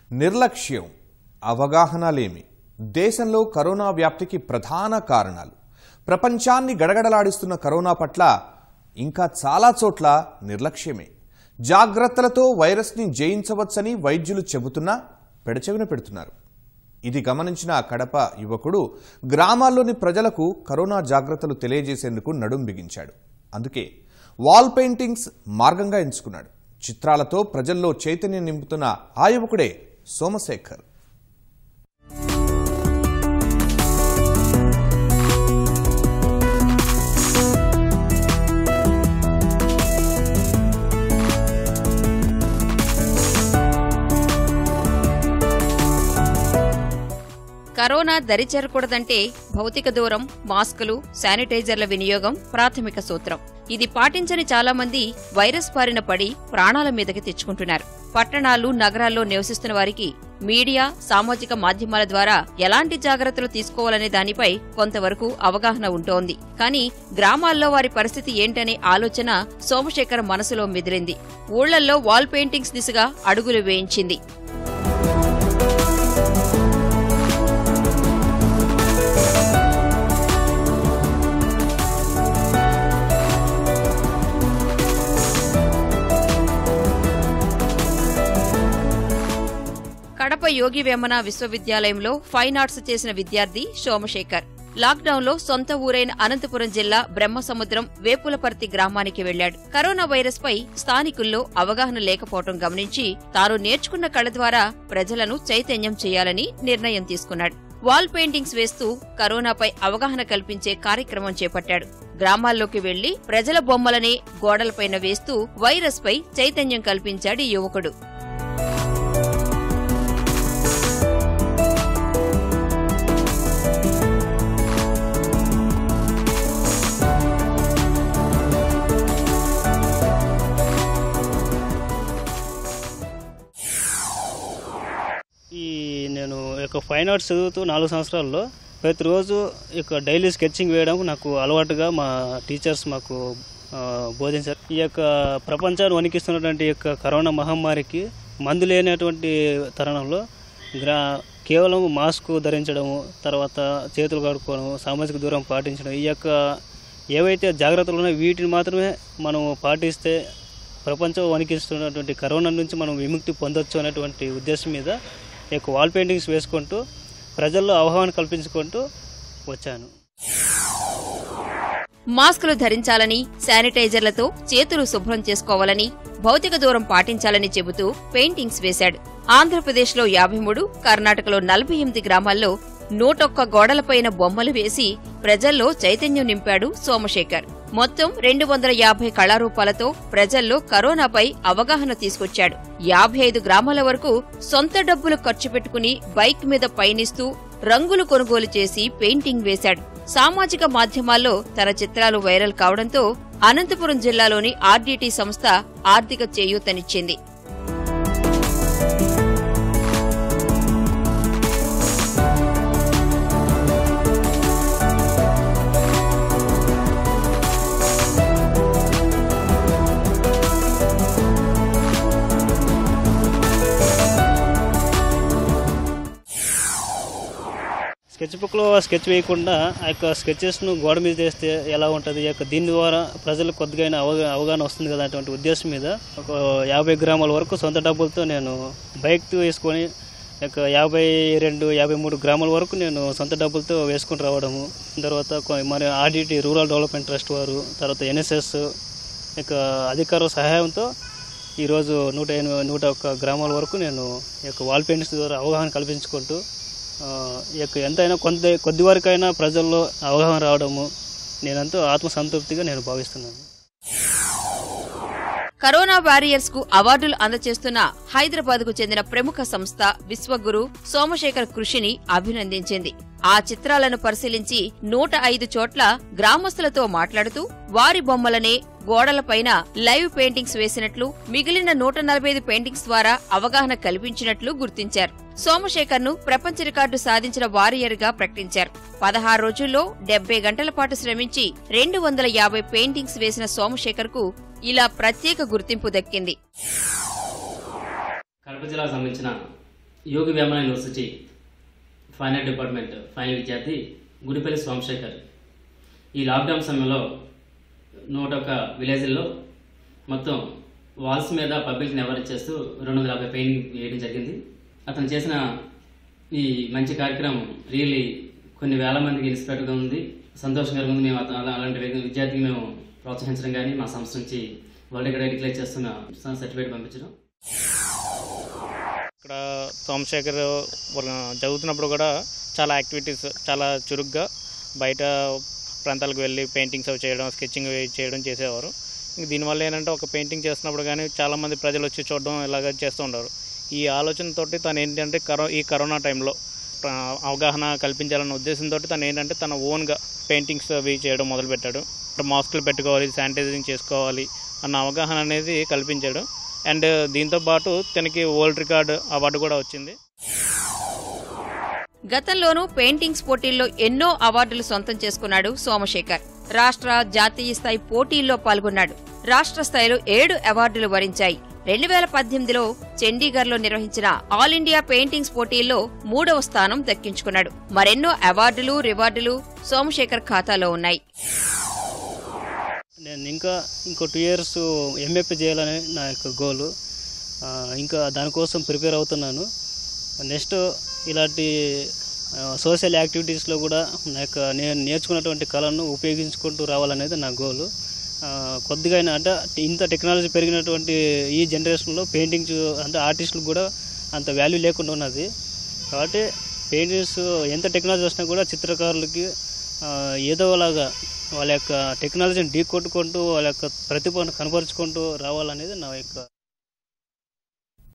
నిర్లక్ష్యం అవగాహన లేమి దేశంలో కరోనా వ్యాప్తికి ప్రధాన కారణాలు ప్రపంచాన్ని గడగడలాడిస్తున్న కరోనా పట్ల ఇంకా చాలా చోట్ల నిర్లక్ష్యమే జాగ్రత్తలతో వైరస్ని జయించవచ్చని వైద్యులు చెబుతున్నా పెడచెవిన పెడుతున్నారు ఇది గమనించిన కడప యువకుడు గ్రామాల్లోని ప్రజలకు కరోనా జాగ్రత్తలు తెలియజేసేందుకు నడుం బిగించాడు అందుకే వాల్ పెయింటింగ్స్ మార్గంగా ఎంచుకున్నాడు చిత్రాలతో ప్రజల్లో చైతన్యం నింపుతున్న ఆ యువకుడే సోమశేఖర్ కరోనా దరిచేరకూడదంటే భౌతిక దూరం మాస్కులు శానిటైజర్ల వినియోగం ప్రాథమిక సూత్రం ఇది పాటించని చాలా మంది వైరస్ బారిన పడి ప్రాణాల మీదకి తెచ్చుకుంటున్నారు పట్టణాలు నగరాల్లో నివసిస్తున్న వారికి మీడియా సామాజిక మాధ్యమాల ద్వారా ఎలాంటి జాగ్రత్తలు తీసుకోవాలనే దానిపై కొంతవరకు అవగాహన ఉంటోంది కానీ గ్రామాల్లో వారి పరిస్థితి ఏంటనే ఆలోచన సోమశేఖర్ మనసులో మెదిలింది ఊళ్లల్లో వాల్ పెయింటింగ్స్ దిశగా అడుగులు వేయించింది కడప యోగి వేమన విశ్వవిద్యాలయంలో ఫైన్ ఆర్ట్స్ చేసిన విద్యార్థి సోమశేఖర్ లాక్డౌన్లో సొంత ఊరైన అనంతపురం జిల్లా బ్రహ్మసముద్రం వేపులపర్తి గ్రామానికి వెళ్లాడు కరోనా వైరస్ పై స్థానికుల్లో అవగాహన లేకపోవటం గమనించి తాను నేర్చుకున్న కళ ద్వారా ప్రజలను చైతన్యం చేయాలని నిర్ణయం తీసుకున్నాడు వాల్ పెయింటింగ్స్ వేస్తూ కరోనాపై అవగాహన కల్పించే కార్యక్రమం చేపట్టాడు గ్రామాల్లోకి వెళ్లి ప్రజల బొమ్మలనే గోడలపైన వేస్తూ వైరస్ పై చైతన్యం కల్పించాడు ఈ యువకుడు ఈ నేను యొక్క ఫైన్ ఆర్ట్స్ చదువుతూ నాలుగు సంవత్సరాల్లో ప్రతిరోజు ఇక డైలీ స్కెచ్చింగ్ వేయడం నాకు అలవాటుగా మా టీచర్స్ మాకు ఆ, బోధించారు ఈ యొక్క ప్రపంచాన్ని వణికిస్తున్నటువంటి ఈ యొక్క కరోనా మహమ్మారికి మందు లేనటువంటి తరుణంలో గ్రా కేవలం మాస్క్ ధరించడము తర్వాత చేతులు కడుక్కోవడం సామాజిక దూరం పాటించడం ఈ యొక్క ఏవైతే జాగ్రత్తలు ఉన్నాయో వీటిని మాత్రమే మనం పాటిస్తే ప్రపంచం వణికిస్తున్నటువంటి కరోనా నుంచి మనం విముక్తి పొందొచ్చు అనేటువంటి ఉద్దేశం మీద ఈ యొక్క వాల్ పెయింటింగ్స్ వేసుకుంటూ ప్రజల్లో అవగాహన కల్పించుకుంటూ వచ్చాను మాస్కులు ధరించాలని శానిటైజర్లతో చేతులు శుభ్రం చేసుకోవాలని భౌతిక దూరం పాటించాలని చెబుతూ పెయింటింగ్స్ వేశాడు ఆంధ్రప్రదేశ్లో యాభై మూడు కర్ణాటకలో నలభై ఎనిమిది గ్రామాల్లో నూటొక్క గోడలపైన బొమ్మలు వేసి ప్రజల్లో చైతన్యం నింపాడు సోమశేఖర్ మొత్తం రెండు వందల యాభై కళారూపాలతో ప్రజల్లో కరోనాపై అవగాహన తీసుకొచ్చాడు యాభై ఐదు గ్రామాల వరకు సొంత డబ్బులు ఖర్చు పెట్టుకుని బైక్ మీద పయనిస్తూ రంగులు కొనుగోలు చేసి పెయింటింగ్ వేశాడు సామాజిక మాధ్యమాల్లో తన చిత్రాలు వైరల్ కావడంతో అనంతపురం జిల్లాలోని ఆర్డీటీ సంస్థ ఆర్థిక చేయూతనిచ్చింది స్కెచ్ బుక్లో స్కెచ్ వేయకుండా ఆ యొక్క స్కెచెస్ను గోడ మీద వేస్తే ఎలా ఉంటుంది ఈ యొక్క దీని ద్వారా ప్రజలకు కొద్దిగా అయినా అవగా అవగాహన వస్తుంది కదా అటువంటి ఉద్దేశం మీద ఒక యాభై గ్రాముల వరకు సొంత డబ్బులతో నేను బైక్ వేసుకొని యొక్క యాభై రెండు యాభై మూడు గ్రాముల వరకు నేను సొంత డబ్బులతో వేసుకొని రావడము తర్వాత కొ- మరి ఆర్డిటి రూరల్ డెవలప్మెంట్ ట్రస్ట్ వారు తర్వాత ఎన్ఎస్ఎస్ ఇక అధికారుల సహాయంతో ఈరోజు నూట ఎనిమిది నూట ఒక్క గ్రామాల వరకు నేను ఈ యొక్క వాల్ పెయింట్స్ ద్వారా అవగాహన కల్పించుకుంటూ ఆ, ఈ యొక్క ఎంతైనా కొంత కొద్ది వరకైనా ప్రజల్లో అవగాహన రావడము నేనంతో ఆత్మసంతృప్తిగా నేను భావిస్తున్నాను కరోనా వారియర్స్ కు అవార్డులు అందజేస్తున్న హైదరాబాద్ కు చెందిన ప్రముఖ సంస్థ విశ్వగురు సోమశేఖర్ కృషిని అభినందించింది ఆ చిత్రాలను పరిశీలించి నూట ఐదు చోట్ల గ్రామస్తులతో మాట్లాడుతూ వారి బొమ్మలనే గోడలపైన లైవ్ పెయింటింగ్స్ వేసినట్లు మిగిలిన నూట నలభై ఐదు పెయింటింగ్స్ ద్వారా అవగాహన కల్పించినట్లు గుర్తించారు సోమశేఖర్ ను ప్రపంచ రికార్డు సాధించిన వారియర్ గా ప్రకటించారు పదహారు రోజుల్లో డెబ్బై గంటల పాటు శ్రమించి రెండు వందల యాభై పెయింటింగ్స్ వేసిన సోమశేఖర్ కు ఇలా ప్రత్యేక గుర్తింపు దక్కింది కడప జిల్లాకు సంబంధించిన Yogi Vemana university fine art department final విద్యార్థి గుడిపల్లి సోమశేఖర్ ఈ లాక్డౌన్ సమయంలో నూట ఒక్క విలేజ్ల్లో మొత్తం వాల్స్ మీద పబ్లిక్ నెవర్ చేస్తూ రెండు వందల యాభై పెయింటింగ్ వేయడం జరిగింది అతను చేసిన ఈ మంచి కార్యక్రమం రియల్లీ కొన్ని వేల మందికి ఇన్స్పైర్గా ఉంది సంతోషకరంగా ఉంది మేము అత- అలా- అలాంటి వ్యక్తి- విద్యార్థికి మేము ప్రోత్సహించడం కానీ మా సంస్థ నుంచి వరల్డ్ రికార్డ్ డిక్లేర్ చేస్తున్న సర్టిఫికేట్ పంపించడం ఇక్కడ సోమశేఖర్ చదువుతున్నప్పుడు కూడా చాలా యాక్టివిటీస్ చాలా చురుగ్గా బయట ప్రాంతాలకు వెళ్ళి పెయింటింగ్స్ అవి చేయడం స్కెచింగ్ చేయడం చేసేవారు ఇంక దీనివల్ల ఏంటంటే ఒక పెయింటింగ్ చేస్తున్నప్పుడు కానీ చాలామంది ప్రజలు వచ్చి చూడడం ఇలాగ చేస్తూ ఉంటారు ఈ ఆలోచనతోటి తను ఏంటంటే కరో ఈ కరోనా టైంలో ఆ, అవగాహన కల్పించాలన్న ఉద్దేశంతో తను ఏంటంటే తన ఓన్గా పెయింటింగ్స్ అవి చేయడం మొదలుపెట్టాడు మాస్కులు పెట్టుకోవాలి శానిటైజింగ్ చేసుకోవాలి అన్న అవగాహన అనేది కల్పించాడు అండ్ దీంతో పాటు తనకి వరల్డ్ రికార్డ్ అవార్డు కూడా వచ్చింది గతంలోనూ పెయింటింగ్స్ పోటీల్లో ఎన్నో అవార్డులు సొంతం చేసుకున్నాడు సోమశేఖర్ రాష్ట్ర జాతీయ స్థాయి పోటీల్లో పాల్గొన్నాడు రాష్ట్ర స్థాయిలో ఏడు అవార్డులు వరించాయి రెండు వేల పద్దెనిమిదిలో చండీగఢ్లో నిర్వహించిన ఆల్ ఇండియా పెయింటింగ్స్ పోటీల్లో మూడవ స్థానం దక్కించుకున్నాడు మరెన్నో అవార్డులు రివార్డులు సోమశేఖర్ ఖాతాలో ఉన్నాయి నేను ఇంకా ఇంకో టూ ఇయర్స్ ఎంఎఫ్ చేయాలని నా యొక్క గోలు ఆ, ఇంకా దానికోసం ప్రిపేర్ అవుతున్నాను నెక్స్ట్ ఇలాంటి సోషల్ యాక్టివిటీస్లో కూడా నా యొక్క నేను నేర్చుకున్నటువంటి కళను ఉపయోగించుకుంటూ రావాలనేది నా గోలు ఆ, కొద్దిగా అయినా అంటే ఇంత టెక్నాలజీ పెరిగినటువంటి ఈ జనరేషన్లో పెయింటింగ్స్ అంటే ఆర్టిస్టులకు కూడా అంత వాల్యూ లేకుండా ఉన్నది కాబట్టి పెయింటింగ్స్ ఎంత టెక్నాలజీ వచ్చినా కూడా చిత్రకారులకి ఆ, ఏదోలాగా వాళ్ళ యొక్క టెక్నాలజీని ఢీ కొట్టుకుంటూ వాళ్ళ యొక్క ప్రతిభను కనపరుచుకుంటూ రావాలనేది నా యొక్క